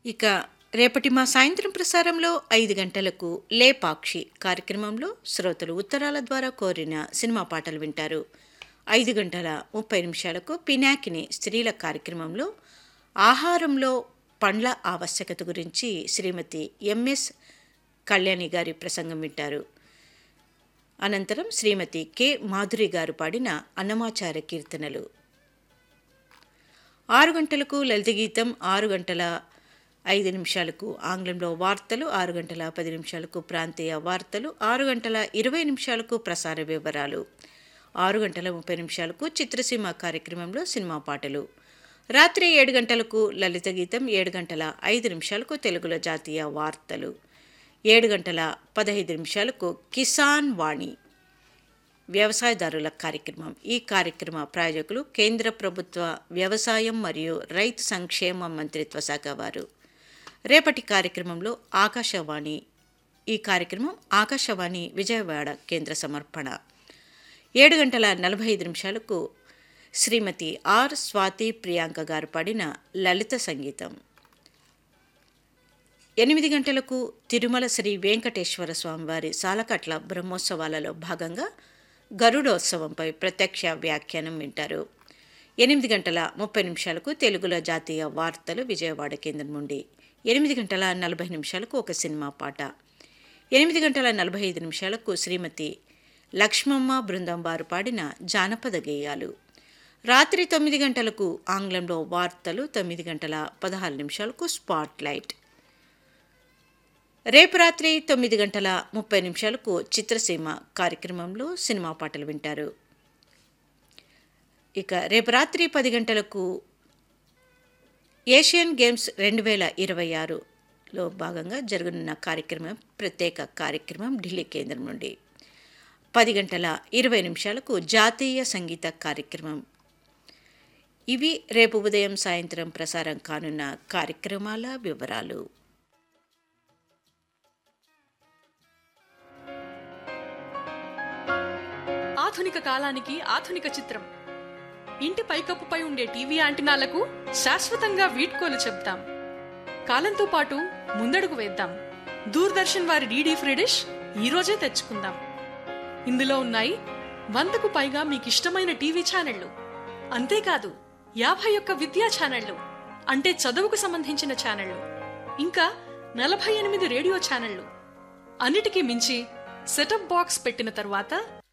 ఇక రేపటి మా సాయంత్రం ప్రసారంలో ఐదు గంటలకు లేపాక్షి కార్యక్రమంలో శ్రోతలు ఉత్తరాల ద్వారా కోరిన సినిమా పాటలు వింటారు ఐదు గంటల ముప్పై నిమిషాలకు పినాకిని స్త్రీల కార్యక్రమంలో ఆహారంలో పండ్ల ఆవశ్యకత గురించి శ్రీమతి ఎంఎస్ కళ్యాణి గారి ప్రసంగం వింటారు అనంతరం శ్రీమతి కె మాధురి గారు పాడిన అన్నమాచార కీర్తనలు ఆరు గంటలకు లలిత గీతం ఆరు గంటల ఐదు నిమిషాలకు ఆంగ్లంలో వార్తలు ఆరు గంటల పది నిమిషాలకు ప్రాంతీయ వార్తలు ఆరు గంటల ఇరవై నిమిషాలకు ప్రసార వివరాలు ఆరు గంటల ముప్పై నిమిషాలకు చిత్రసీమ కార్యక్రమంలో సినిమా పాటలు రాత్రి ఏడు గంటలకు లలిత గీతం ఏడు గంటల ఐదు నిమిషాలకు తెలుగులో జాతీయ వార్తలు ఏడు గంటల పదహైదు నిమిషాలకు కిసాన్ వాణి వ్యవసాయదారుల కార్యక్రమం ఈ కార్యక్రమ ప్రాయోజకులు కేంద్ర ప్రభుత్వ వ్యవసాయం మరియు రైతు సంక్షేమ మంత్రిత్వ శాఖ వారు రేపటి కార్యక్రమంలో ఆకాశవాణి ఈ కార్యక్రమం ఆకాశవాణి విజయవాడ కేంద్ర సమర్పణ ఏడు గంటల నలభై ఐదు నిమిషాలకు శ్రీమతి ఆర్ స్వాతి ప్రియాంక గారు పాడిన లలిత సంగీతం ఎనిమిది గంటలకు తిరుమల శ్రీ వెంకటేశ్వర స్వామివారి సాలకట్ల బ్రహ్మోత్సవాలలో భాగంగా గరుడోత్సవంపై ప్రత్యక్ష వ్యాఖ్యానం వింటారు ఎనిమిది గంటల ముప్పై నిమిషాలకు తెలుగులో జాతీయ వార్తలు విజయవాడ కేంద్రం నుండి ఎనిమిది గంటల నలభై నిమిషాలకు ఒక సినిమా పాట ఎనిమిది గంటల నలభై ఐదు నిమిషాలకు శ్రీమతి లక్ష్మమ్మ బృందం వారు పాడిన జానపద గేయాలు రాత్రి తొమ్మిది గంటలకు ఆంగ్లంలో వార్తలు తొమ్మిది గంటల పదహారు నిమిషాలకు స్పాట్ లైట్ రేపు రాత్రి తొమ్మిది గంటల ముప్పై నిమిషాలకు చిత్రసీమ కార్యక్రమంలో సినిమా పాటలు వింటారు ఇక రేపు రాత్రి పది గంటలకు ఏషియన్ గేమ్స్ రెండు వేల ఇరవై ఆరులో భాగంగా జరగనున్న కార్యక్రమం ప్రత్యేక కార్యక్రమం ఢిల్లీ కేంద్రం నుండి పది గంటల ఇరవై నిమిషాలకు జాతీయ సంగీత కార్యక్రమం ఇవి రేపు ఉదయం సాయంత్రం ప్రసారం కానున్న కార్యక్రమాల వివరాలు ఆధునిక కాలానికి ఆధునిక చిత్రం ఇంటి పైకప్పుపై ఉండే టీవీ యాంటినాలకు శాశ్వతంగా వీడ్కోలు చెప్తాం కాలంతో పాటు ముందడుగు వేద్దాం దూరదర్శన్ వారి డీడీ ఫ్రీ డిష్ ఈ రోజే తెచ్చుకుందాం ఇందులో ఉన్నాయి వందకు పైగా మీకు ఇష్టమైన టీవీ ఛానళ్లు అంతేకాదు యాభై ఒక్క విద్యా ఛానళ్లు అంటే చదువుకు సంబంధించిన ఛానళ్లు ఇంకా నలభై ఎనిమిది రేడియో ఛానళ్లు అన్నిటికీ మించి సెటప్ బాక్స్ పెట్టిన తర్వాత